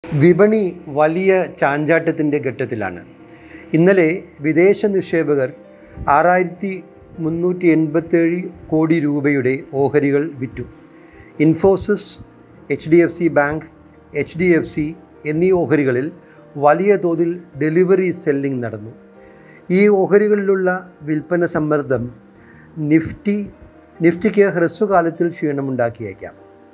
വിപണി വലിയ ചാഞ്ചാട്ടത്തിൻ്റെ ഘട്ടത്തിലാണ് ഇന്നലെ വിദേശ നിക്ഷേപകർ ആറായിരത്തി മുന്നൂറ്റി എൺപത്തേഴ് കോടി രൂപയുടെ ഓഹരികൾ വിറ്റു Infosys H D F C bank H D F C എന്നീ ഓഹരികളിൽ വലിയ തോതിൽ ഡെലിവറി സെല്ലിംഗ് നടന്നു ഈ ഓഹരികളിലുള്ള വിൽപ്പന സമ്മർദ്ദം നിഫ്റ്റി നിഫ്റ്റിക്ക് ഹ്രസ്വകാലത്തിൽ ക്ഷീണമുണ്ടാക്കിയേക്കാം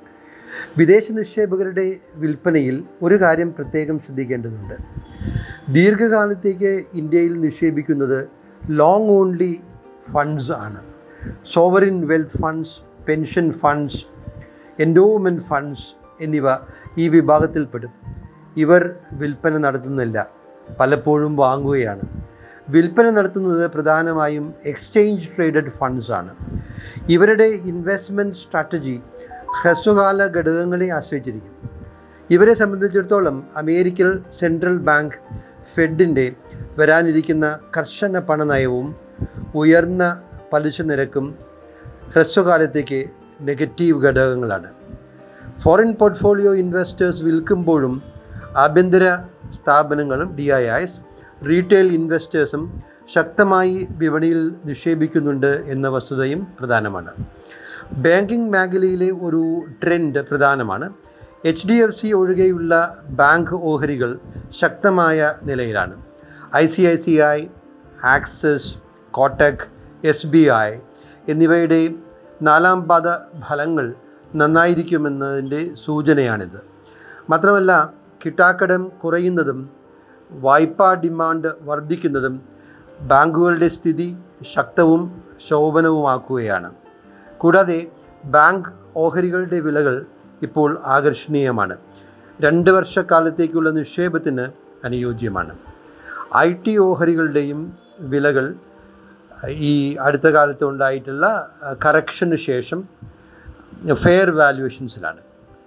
വിദേശ നിക്ഷേപകരുടെ വിൽപ്പനയിൽ ഒരു കാര്യം പ്രത്യേകം ശ്രദ്ധിക്കേണ്ടതുണ്ട് ദീർഘകാലത്തേക്ക് ഇന്ത്യയിൽ നിക്ഷേപിക്കുന്നത് ലോങ് ഓൺലി ഫണ്ട്സ് ആണ് sovereign wealth funds pension funds endowment funds എന്നിവ ഈ വിഭാഗത്തിൽപ്പെടും ഇവർ വിൽപ്പന നടത്തുന്നില്ല പലപ്പോഴും വാങ്ങുകയാണ് വിൽപ്പന നടത്തുന്നത് പ്രധാനമായും എക്സ്ചേഞ്ച് ട്രേഡഡ് ഫണ്ട്സ് ആണ് ഇവരുടെ ഇൻവെസ്റ്റ്മെൻറ്റ് സ്ട്രാറ്റജി ഹ്രസ്വകാല ഘടകങ്ങളെ ആശ്രയിച്ചിരിക്കും ഇവരെ സംബന്ധിച്ചിടത്തോളം അമേരിക്കൻ സെൻട്രൽ ബാങ്ക് ഫെഡിൻ്റെ വരാനിരിക്കുന്ന കർശന പണനയവും ഉയർന്ന പലിശ നിരക്കും ഹ്രസ്വകാലത്തേക്ക് നെഗറ്റീവ് ഘടകങ്ങളാണ് ഫോറിൻ പോർട്ട്ഫോളിയോ ഇൻവെസ്റ്റേഴ്സ് വിൽക്കുമ്പോഴും ആഭ്യന്തര സ്ഥാപനങ്ങളും ഡി ഐ ഐസ് റീറ്റെയിൽ ഇൻവെസ്റ്റേഴ്സും ശക്തമായി വിപണിയിൽ നിക്ഷേപിക്കുന്നുണ്ട് എന്ന വസ്തുതയും പ്രധാനമാണ് ബാങ്കിംഗ് മേഖലയിലെ ഒരു ട്രെൻഡ് പ്രധാനമാണ് എച്ച് ഡി എഫ് സി ഒഴികെയുള്ള ബാങ്ക് ഓഹരികൾ ശക്തമായ നിലയിലാണ് I C I C I Axis Kotak S B I എന്നിവയുടെ നാലാം പാദ ഫലങ്ങൾ നന്നായിരിക്കുമെന്നതിൻ്റെ സൂചനയാണിത് മാത്രമല്ല കിട്ടാക്കടം കുറയുന്നതും വായ്പാ ഡിമാൻഡ് വർദ്ധിക്കുന്നതും ബാങ്കുകളുടെ സ്ഥിതി ശക്തവും ശോഭനവുമാക്കുകയാണ് കൂടാതെ ബാങ്ക് ഓഹരികളുടെ വിലകൾ ഇപ്പോൾ ആകർഷണീയമാണ് രണ്ട് വർഷക്കാലത്തേക്കുള്ള നിക്ഷേപത്തിന് അനുയോജ്യമാണ് ഐ ടി ഓഹരികളുടെയും വിലകൾ ഈ അടുത്ത കാലത്ത് ഉണ്ടായിട്ടുള്ള കറക്ഷന് ശേഷം ഫെയർ വാല്യുവേഷൻസിലാണ്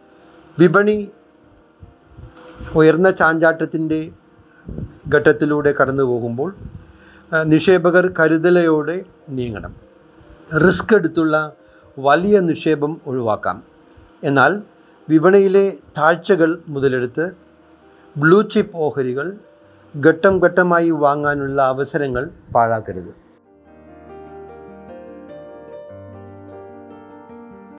വിപണി ഉയർന്ന ചാഞ്ചാട്ടത്തിൻ്റെ ഘട്ടത്തിലൂടെ കടന്നു പോകുമ്പോൾ നിക്ഷേപകർ കരുതലയോടെ നീങ്ങണം റിസ്ക് എടുത്തുള്ള വലിയ നിക്ഷേപം ഒഴിവാക്കാം എന്നാൽ വിപണിയിലെ താഴ്ചകൾ മുതലെടുത്ത് ബ്ലൂ ചിപ്പ് ഓഹരികൾ ഘട്ടം ഘട്ടമായി വാങ്ങാനുള്ള അവസരങ്ങൾ പാഴാക്കരുത്